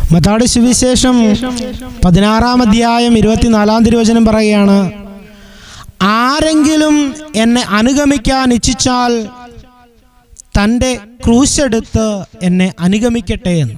മത്താടി സുവിശേഷം പതിനാറാം അധ്യായം ഇരുപത്തിനാലാം തിരുവചനം പറയുകയാണ് ആരെങ്കിലും എന്നെ അനുഗമിക്കാൻ ഇച്ഛിച്ചാൽ തൻ്റെ ക്രൂശെടുത്ത് എന്നെ അനുഗമിക്കട്ടെ എന്ന്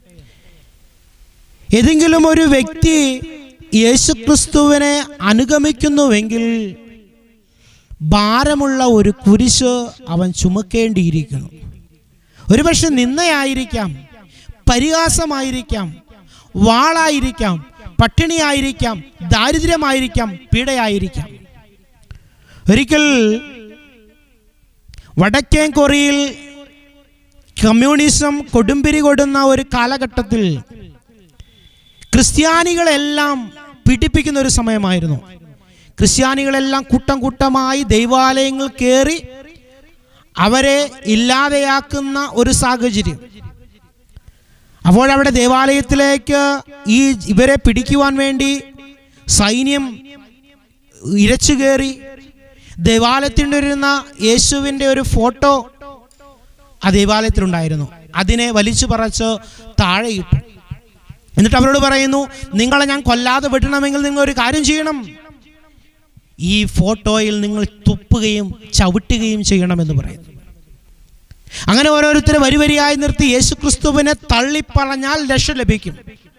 ഏതെങ്കിലും ഒരു വ്യക്തി യേശുക്രിസ്തുവിനെ അനുഗമിക്കുന്നുവെങ്കിൽ ഭാരമുള്ള ഒരു കുരിശ് അവൻ ചുമക്കേണ്ടിയിരിക്കുന്നു ഒരുപക്ഷെ നിന്നയായിരിക്കാം പരിഹാസമായിരിക്കാം വാളായിരിക്കാം പട്ടിണിയായിരിക്കാം ദാരിദ്ര്യമായിരിക്കാം പീഡയായിരിക്കാം ഒരിക്കൽ വടക്കേ കൊറിയയിൽ കമ്മ്യൂണിസം കൊടുമ്പിരി കൊടുന്ന ഒരു കാലഘട്ടത്തിൽ ക്രിസ്ത്യാനികളെല്ലാം പീഡിപ്പിക്കുന്ന ഒരു സമയമായിരുന്നു ക്രിസ്ത്യാനികളെല്ലാം കൂട്ടം കൂട്ടമായി ദൈവാലയങ്ങൾ കയറി അവരെ ഇല്ലാതെയാക്കുന്ന ഒരു സാഹചര്യം അപ്പോൾ അവിടെ ദേവാലയത്തിലേക്ക് ഈ ഇവരെ പിടിക്കുവാൻ വേണ്ടി സൈന്യം ഇരച്ചു കയറി ദേവാലയത്തിൻ്റെ ഇരുന്ന യേശുവിൻ്റെ ഒരു ഫോട്ടോ ആ ദേവാലയത്തിലുണ്ടായിരുന്നു അതിനെ വലിച്ചു പറച്ച് താഴെയിട്ടു എന്നിട്ട് അവരോട് പറയുന്നു നിങ്ങളെ ഞാൻ കൊല്ലാതെ വിടണമെങ്കിൽ നിങ്ങൾ ഒരു കാര്യം ചെയ്യണം ഈ ഫോട്ടോയിൽ നിങ്ങൾ തുപ്പുകയും ചവിട്ടുകയും ചെയ്യണമെന്ന് പറയുന്നു അങ്ങനെ ഓരോരുത്തരെ വരി വരിയായി നിർത്തി യേശുക്രിസ്തുവിനെ തള്ളിപ്പറഞ്ഞാൽ രക്ഷ ലഭിക്കും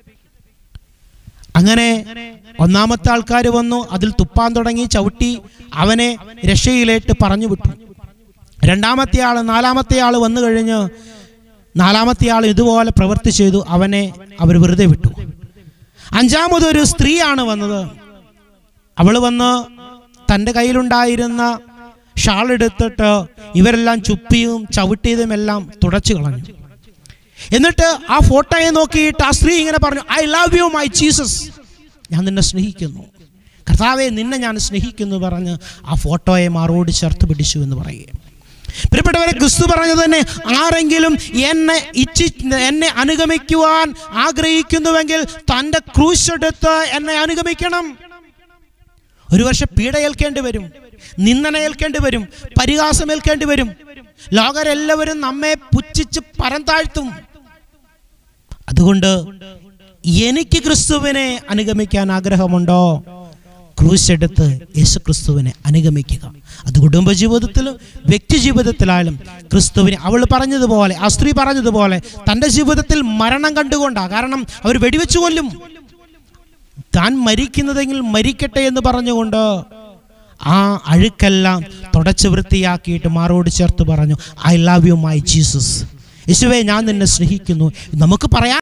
അങ്ങനെ ഒന്നാമത്തെ ആൾക്കാർ വന്നു അതിൽ തുപ്പാൻ തുടങ്ങി ചവിട്ടി അവനെ രക്ഷയിലേട്ട് പറഞ്ഞു വിട്ടു രണ്ടാമത്തെ ആൾ നാലാമത്തെ ആൾ വന്നു കഴിഞ്ഞ് നാലാമത്തെ ആൾ ഇതുപോലെ പ്രവൃത്തി ചെയ്തു അവനെ അവർ വെറുതെ വിട്ടു അഞ്ചാമതൊരു സ്ത്രീയാണ് വന്നത് അവൾ വന്ന് തൻ്റെ കയ്യിലുണ്ടായിരുന്ന ഷാൾ എടുത്തിട്ട് ഇവരെല്ലാം ചുപ്പിയും ചവിട്ടിയതും എല്ലാം തുടച്ചു കളഞ്ഞു എന്നിട്ട് ആ ഫോട്ടോയെ നോക്കിയിട്ട് ആ സ്ത്രീ ഇങ്ങനെ പറഞ്ഞു I love you my Jesus ഞാൻ നിന്നെ സ്നേഹിക്കുന്നു കർത്താവെ നിന്നെ ഞാൻ സ്നേഹിക്കുന്നു പറഞ്ഞ് ആ ഫോട്ടോയെ മാറോട് ചേർത്ത് പിടിച്ചു എന്ന് പറയുക പ്രിയപ്പെട്ടവരെ ക്രിസ്തു പറഞ്ഞത് തന്നെ ആരെങ്കിലും എന്നെ ഇച്ഛി എന്നെ അനുഗമിക്കുവാൻ ആഗ്രഹിക്കുന്നുവെങ്കിൽ തൻ്റെ ക്രൂശ് എടുത്ത് എന്നെ അനുഗമിക്കണം ഒരു വർഷം പീഡയേൽക്കേണ്ടി വരും നിന്ദന ഏൽക്കേണ്ടി വരും പരിഹാസം ഏൽക്കേണ്ടി വരും ലോകരെല്ലാവരും നമ്മെ പുച്ഛിച്ച് പരം താഴ്ത്തും അതുകൊണ്ട് എനിക്ക് ക്രിസ്തുവിനെ അനുഗമിക്കാൻ ആഗ്രഹമുണ്ടോ ക്രൂശ് എടുത്ത് യേശു ക്രിസ്തുവിനെ അനുഗമിക്കുക അത് കുടുംബജീവിതത്തിലും വ്യക്തി ജീവിതത്തിലായാലും ക്രിസ്തുവിനെ അവൾ പറഞ്ഞതുപോലെ ആ സ്ത്രീ പറഞ്ഞതുപോലെ തൻ്റെ ജീവിതത്തിൽ മരണം കണ്ടുകൊണ്ടാണ് കാരണം അവർ വെടിവെച്ചു കൊല്ലും താൻ മരിക്കുന്നതെങ്കിൽ മരിക്കട്ടെ എന്ന് പറഞ്ഞുകൊണ്ട് ആ അഴുക്കെല്ലാം തുടച്ച് വൃത്തിയാക്കിയിട്ട് മാറോട് ചേർത്ത് പറഞ്ഞു I love you my Jesus യേശുവേ ഞാൻ നിന്നെ സ്നേഹിക്കുന്നു നമുക്ക് പറയാൻ